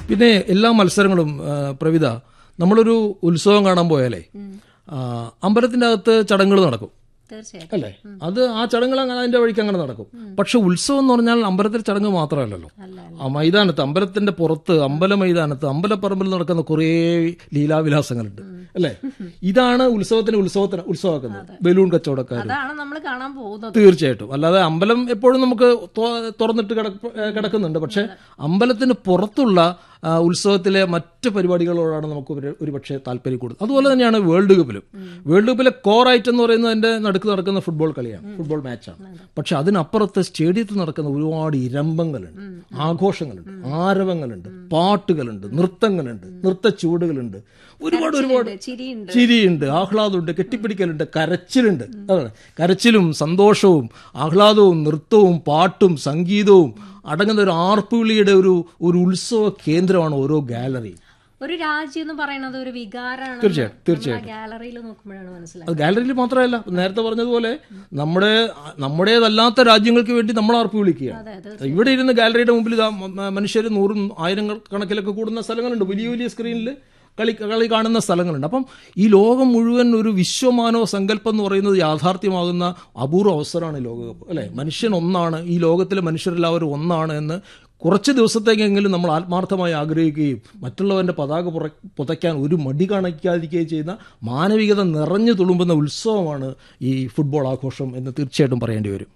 പിന്നെ എല്ലാ മത്സരങ്ങളും ആ, പ്രവിത നമ്മളൊരു ഉത്സവം കാണാൻ പോയാലേ ആ, അമ്പലത്തിന്റെ അകത്ത് ചടങ്ങുകൾ നടക്കും തീർച്ചയായും അല്ലേ അത് ആ ചടങ്ങുകൾ അങ്ങനെ അതിന്റെ വഴിക്ക് അങ്ങനെ നടക്കും പക്ഷെ ഉത്സവം എന്ന് പറഞ്ഞാൽ അമ്പലത്തിൽ ചടങ്ങ് മാത്രമല്ലല്ലോ അല്ല ആ മൈതാനത്ത് അമ്പലത്തിന്റെ പുറത്ത് അമ്പല മൈതാനത്ത് അമ്പലപ്പറമ്പിൽ നടക്കുന്ന കുറേ ലീലാവിലാസങ്ങളുണ്ട് അല്ലേ ഇതാണ് ഉത്സവത്തിന് ഉത്സവത്തിന് ഉത്സവമാക്കുന്നത് ബലൂൺ കച്ചവടക്കാർ അതാണ് നമ്മൾ കാണാൻ പോകുന്നത് തീർച്ചയായിട്ടും അല്ലാതെ അമ്പലം എപ്പോഴും നമുക്ക് തൊ- തുറന്നിട്ട് കിടപ്പ- ഏ, കിടക്കുന്നുണ്ട് പക്ഷെ അമ്പലത്തിന് പുറത്തുള്ള ആ, ഉത്സവത്തിലെ മറ്റ് പരിപാടികളോടാണ് നമുക്ക് ഒരു ഒരു പക്ഷേ താല്പര്യം കൂടുതൽ അതുപോലെ തന്നെയാണ് വേൾഡ് കപ്പിലും വേൾഡ് കപ്പിലെ കോർ ഐറ്റം എന്ന് പറയുന്നത് അതിന്റെ നടുക്ക് നടക്കുന്ന ഫുട്ബോൾ കളിയാണ് ഫുട്ബോൾ മാച്ചാണ് പക്ഷെ അതിനപ്പുറത്ത് സ്റ്റേഡിയത്തിൽ നടക്കുന്ന ഒരുപാട് ഇരമ്പങ്ങളുണ്ട് ആഘോഷങ്ങളുണ്ട് ആരവങ്ങളുണ്ട് പാട്ടുകളുണ്ട് നൃത്തങ്ങളുണ്ട് നൃത്തച്ചുവടുകളുണ്ട് ഒരുപാട് ഒരുപാട് ചിരിയുണ്ട് ചിരിയുണ്ട് ആഹ്ലാദമുണ്ട് കെട്ടിപ്പിടിക്കലുണ്ട് കരച്ചിലുണ്ട് അതാണ് കരച്ചിലും സന്തോഷവും ആഹ്ലാദവും നൃത്തവും പാട്ടും സംഗീതവും അടങ്ങുന്ന ഒരു ആർപ്പുവിളിയുടെ ഒരു ഒരു ഉത്സവ കേന്ദ്രമാണ് ഓരോ ഗാലറി ഒരു രാജ്യം എന്ന് പറയുന്നത് ഒരു വികാരമാണ് തീർച്ചയായും, തീർച്ചയായും. ഗാലറിയിൽ നോക്കുമ്പോഴാണ് മനസ്സിലായത് അത് ഗാലറിയിൽ മാത്രമല്ല നേരത്തെ പറഞ്ഞതുപോലെ നമ്മുടെ നമ്മുടേതല്ലാത്ത രാജ്യങ്ങൾക്ക് വേണ്ടി നമ്മൾ ആർപ്പ് വിളിക്കുകയാണ് അതെ അത് ഇവിടെ ഇരുന്ന് ഗാലറിയുടെ മുമ്പിൽ ഇതാ മനുഷ്യർ നൂറും ആയിരങ്ങൾ കണക്കിലൊക്കെ കൂടുന്ന സ്ഥലങ്ങളുണ്ട് വലിയ വലിയ സ്ക്രീനിൽ കളി കളി കാണുന്ന സ്ഥലങ്ങളുണ്ട് അപ്പം ഈ ലോകം മുഴുവൻ ഒരു വിശ്വമാനവ സങ്കല്പം എന്ന് പറയുന്നത് യാഥാർത്ഥ്യമാകുന്ന അപൂർവ അവസരമാണ് ഈ ലോകകപ്പ് അല്ലെ മനുഷ്യൻ ഒന്നാണ് ഈ ലോകത്തിലെ മനുഷ്യരെല്ലാവരും ഒന്നാണ് എന്ന് കുറച്ച് ദിവസത്തേക്കെങ്കിലും നമ്മൾ ആത്മാർത്ഥമായി ആഗ്രഹിക്കുകയും മറ്റുള്ളവന്റെ പതാക പുറ പുതയ്ക്കാൻ ഒരു മടി കാണിക്കാതിരിക്കുകയും ചെയ്യുന്ന മാനവികത നിറഞ്ഞു തുളുമ്പുന്ന ഉത്സവമാണ് ഈ ഫുട്ബോൾ ആഘോഷം എന്ന് തീർച്ചയായിട്ടും പറയേണ്ടി വരും